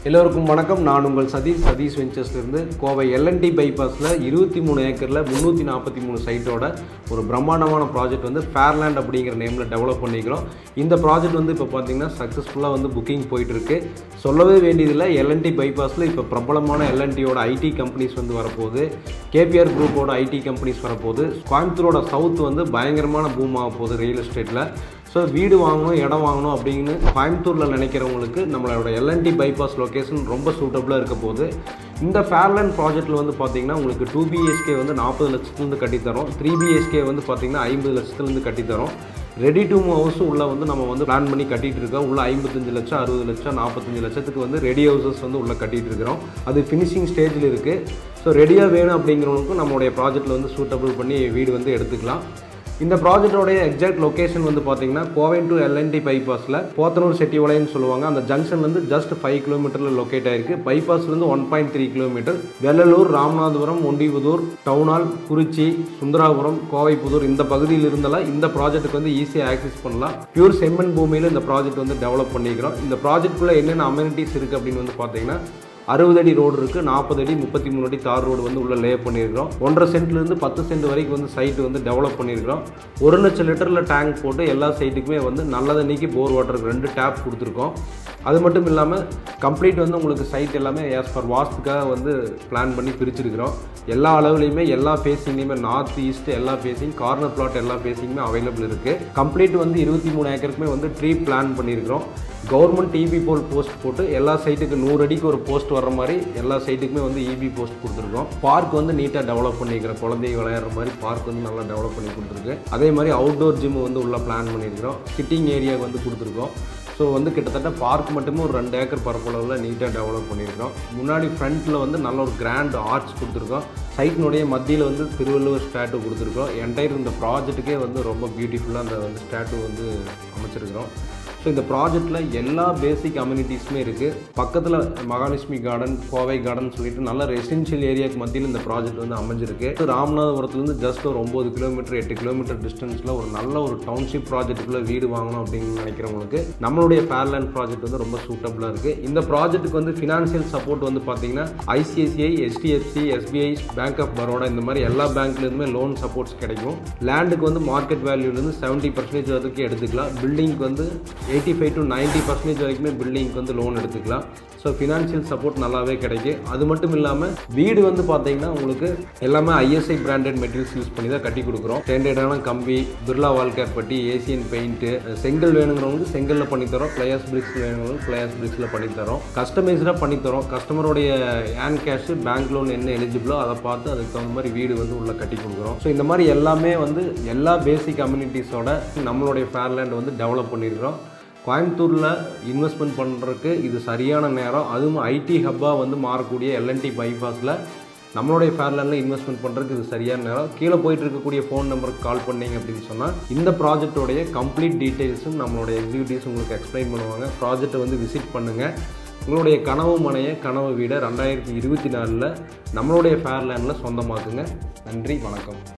எல்லோருக்கும் வணக்கம் நான் உங்கள் சதீஷ் சதீஷ் வெஞ்சர்ஸ்லேருந்து கோவை எல்என்டி பைபாஸில் இருபத்தி மூணு ஏக்கரில் முந்நூற்றி நாற்பத்தி மூணு சைட்டோட ஒரு பிரம்மாண்டமான ப்ராஜெக்ட் வந்து ஃபேர்லேண்ட் அப்படிங்கிற நேமில் டெவலப் பண்ணிக்கிறோம் இந்த ப்ராஜெக்ட் வந்து இப்போ பார்த்தீங்கன்னா சக்ஸஸ்ஃபுல்லாக வந்து புக்கிங் போயிட்டுருக்கு சொல்லவே வேண்டியதில்லை எல்என்டி பைபாஸில் இப்போ பிரபலமான எல்என்டியோட ஐடி கம்பெனிஸ் வந்து வரப்போகுது கேபிஆர் குரூப்போட ஐடி கம்பெனிஸ் வரப்போகுது கோயம்புத்தூரோட சவுத் வந்து பயங்கரமான பூம் ஆக போகுது ரியல் எஸ்டேட்டில் ஸோ வீடு வாங்கணும் இடம் வாங்கணும் அப்படின்னு கோயம்புத்தூரில் நினைக்கிறவங்களுக்கு நம்மளோட எல்என்டி பைபாஸ் லொக்கேஷன் ரொம்ப சூட்டபுளாக இருக்க போகுது இந்த ஃபேர்லேண்ட் ப்ராஜெக்ட்டில் வந்து பார்த்தீங்கன்னா உங்களுக்கு டூ பிஹெச்கே வந்து நாற்பது லட்சத்துலேருந்து கட்டித்தரோம் த்ரீ பிஹெச்கே வந்து பார்த்தீங்கன்னா ஐம்பது லட்சத்துலேருந்து கட்டித்தரோம் ரெடி டு மூவ் ஹவுஸ் உள்ள வந்து நம்ம வந்து பிளான் பண்ணி கட்டிட்டு இருக்கோம் உள்ள ஐம்பத்தஞ்சு லட்சம் அறுபது லட்சம் நாற்பத்தஞ்சு லட்சத்துக்கு வந்து ரெடி ஹவுசஸ் வந்து உள்ள கட்டிட்டு இருக்கிறோம் அது ஃபினிஷிங் ஸ்டேஜில் இருக்குது ஸோ ரெடியாக வேணும் அப்படிங்கிறவங்களுக்கும் நம்மளுடைய ப்ராஜெக்ட்டில் வந்து சூட்டபிள் பண்ணி வீடு வந்து எடுத்துக்கலாம் இந்த ப்ராஜெக்டோடைய எக்ஸாக்ட் லொகேஷன் வந்து பார்த்தீங்கன்னா கோவை டு எல்என்டி பைபாஸில் போத்தனூர் செட்டிவளையம்னு சொல்லுவாங்க அந்த ஜங்ஷன்லேருந்து ஜஸ்ட் ஃபைவ் கிலோமீட்டரில் லொக்கேட் ஆயிருக்கு பைபாஸ்லேருந்து one point three kilometre Vellalur Ramanathapuram Ondipudur டவுனால் குறிச்சி சுந்தராபுரம் கோவைப்புதூர் இந்த பகுதியில் இருந்தாலும் இந்த ப்ராஜெக்ட்டுக்கு வந்து ஈஸியாக ஆக்சஸ் பண்ணலாம் பியூர் செம்மண் பூமியில் இந்த ப்ராஜெக்ட் வந்து டெவலப் பண்ணிக்கிறோம் இந்த ப்ராஜெக்ட்குள்ளே என்னென்ன அமெனிட்டிஸ் இருக்குது அப்படின்னு வந்து பார்த்தீங்கன்னா அறுபது அடி ரோடு இருக்குது நாற்பது அடி முப்பத்தி மூணு அடி தார் ரோடு வந்து உள்ள லே பண்ணியிருக்கிறோம் ஒன்றரை சென்ட்லேருந்து பத்து சென்ட் வரைக்கும் வந்து சைட்டு வந்து டெவலப் பண்ணியிருக்கிறோம் ஒரு லட்சம் லிட்டரில் டேங்க் போட்டு எல்லா சைட்டுக்குமே வந்து நல்ல தண்ணிக்கு போர் வாட்டருக்கு ரெண்டு டேப் கொடுத்துருக்கோம் அது மட்டும் இல்லாமல் கம்ப்ளீட் வந்து உங்களுக்கு சைட் எல்லாமே ஆஸ் பர் வாஸ்துக்காக வந்து பிளான் பண்ணி பிரிச்சிருக்கிறோம் எல்லா அளவுலையுமே எல்லா ஃபேஸிங்லேயுமே நார்த் ஈஸ்ட் எல்லா ஃபேஸிங் கார்னர் பிளாட் எல்லா ஃபேஸிங்குமே அவைலபிள் இருக்குது கம்ப்ளீட் வந்து இருபத்தி மூணு ஏக்கருக்குமே வந்து ட்ரீ பிளான் பண்ணியிருக்கிறோம் கவர்மெண்ட் இபி போல் போஸ்ட் போட்டு எல்லா சைட்டுக்கு நூறு அடிக்கு ஒரு போஸ்ட் வர்ற மாதிரி எல்லா சைட்டுக்குமே வந்து இபி போஸ்ட் கொடுத்துருக்கோம் பார்க் வந்து நீட்டாக டெவலப் பண்ணிக்கிறோம் குழந்தைங்க விளையாடுற மாதிரி பார்க் வந்து நல்லா டெவலப் பண்ணி கொடுத்துருக்கு அதே மாதிரி அவுட்டோர் ஜிம் வந்து உள்ள பிளான் பண்ணியிருக்கிறோம் சிட்டிங் ஏரியாவுக்கு வந்து கொடுத்துருக்கோம் ஸோ வந்து கிட்டத்தட்ட பார்க் மட்டுமே ஒரு ரெண்டு ஏக்கர் பரப்பளவில் நீட்டாக டெவலப் பண்ணியிருக்கோம் முன்னாடி ஃப்ரண்ட்டில் வந்து நல்ல ஒரு கிராண்ட் ஆர்ச் கொடுத்துருக்கோம் சைட்டினுடைய மத்தியில் வந்து திருவள்ளுவர் ஸ்டாட்டு கொடுத்துருக்கோம் என்டையர் இந்த ப்ராஜெக்ட்டுக்கே வந்து ரொம்ப பியூட்டிஃபுல்லாக அந்த வந்து ஸ்டாட்டு வந்து அமைச்சிருக்கிறோம் ஸோ இந்த ப்ராஜெக்ட்டில் எல்லா பேசிக் அம்யூனிட்டிஸுமே இருக்குது பக்கத்தில் மகாலட்சுமி கார்டன் கோவை கார்டன் சொல்லிட்டு நல்ல ரெசிடென்ஷியல் ஏரியாவுக்கு மத்தியில் இந்த ப்ராஜெக்ட் வந்து அமைஞ்சிருக்கு ராமநாதபுரத்துலேருந்து ஜஸ்ட் ஒரு ஒம்பது கிலோமீட்டர் எட்டு கிலோமீட்டர் டிஸ்டன்ஸில் ஒரு நல்ல ஒரு டவுன்ஷிப் ப்ராஜெக்ட்டுக்குள்ளே வீடு வாங்கணும் அப்படின்னு நினைக்கிறவங்களுக்கு நம்மளுடைய ஃபேர்லேண்ட் ப்ராஜெக்ட் வந்து ரொம்ப சூட்டபுளாக இருக்குது இந்த ப்ராஜெக்ட்டுக்கு வந்து ஃபினான்ஷியல் சப்போர்ட் வந்து பார்த்தீங்கன்னா ICICI HDFC SBI bank of Baroda இந்த மாதிரி எல்லா பேங்க்லேருந்துமே லோன் சப்போர்ட்ஸ் கிடைக்கும் லேண்டுக்கு வந்து மார்க்கெட் வேல்யூலேருந்து செவன்ட்டி பர்சன்டேஜ் வரைக்கும் எடுத்துக்கலாம் பில்டிங்க்கு வந்து eighty five to ninety percentage வரைக்குமே பில்டிங்க்கு வந்து லோன் எடுத்துக்கலாம் ஸோ ஃபினான்ஷியல் சப்போர்ட் நல்லாவே கிடைக்கும் அது மட்டும் இல்லாமல் வீடு வந்து பார்த்தீங்கன்னா உங்களுக்கு எல்லாமே ஐஎஸ்ஐ பிராண்டட் மெட்டீரியல்ஸ் யூஸ் பண்ணி தான் கட்டி கொடுக்குறோம் ஸ்டாண்டர்டான கம்பி பிர்லா வால்கேர் பட்டி ஏசியன் பெயிண்ட்டு செங்கல் வேணுங்கிறவங்க செங்கலில் பண்ணித்தரோம் பிளேயர்ஸ் பிரிக்ஸ் வேணுங்கிறவங்க பிளேயர்ஸ் பிரிக்ஸில் பண்ணித்தரோம் கஸ்டமைஸ்டாக பண்ணித்தரோம் கஸ்டமருடைய ஹேண்ட் கேஷ் பேங்க் லோன் என்ன எலிஜிபிளோ அதை பார்த்து அதுக்கு தகுந்த மாதிரி வீடு வந்து உள்ள கட்டி கொடுக்குறோம் ஸோ இந்த மாதிரி எல்லாமே வந்து எல்லா பேசிக் கம்யூனிட்டிஸோட நம்மளுடைய ஃபேர்லேண்ட் வந்து டெவலப் பண்ணியிருக்கிறோம் கோயம்புத்தூரில் இன்வெஸ்ட்மெண்ட் பண்ணுறதுக்கு இது சரியான நேரம் அதுவும் ஐடி ஹப்பாக வந்து மாறக்கூடிய எல்என்டி பைபாஸில் நம்மளுடைய ஃபேர்லேண்டில் இன்வெஸ்ட்மெண்ட் பண்ணுறதுக்கு இது சரியான நேரம் கீழே போயிட்டு இருக்கக்கூடிய ஃபோன் நம்பருக்கு கால் பண்ணீங்க அப்படின்னு சொன்னால் இந்த ப்ராஜெக்டோடைய கம்ப்ளீட் டீட்டெயில்ஸும் நம்மளுடைய எக்ஸிக்யூட்டிவ்ஸ் உங்களுக்கு எக்ஸ்பிளைன் பண்ணுவாங்க ப்ராஜெக்ட்டை வந்து விசிட் பண்ணுங்கள் உங்களுடைய கனவு மனையை கனவு வீடை ரெண்டாயிரத்தி இருபத்தி நாலில் நம்மளுடைய ஃபேர்லேண்டில் சொந்தமாக்குங்க நன்றி வணக்கம்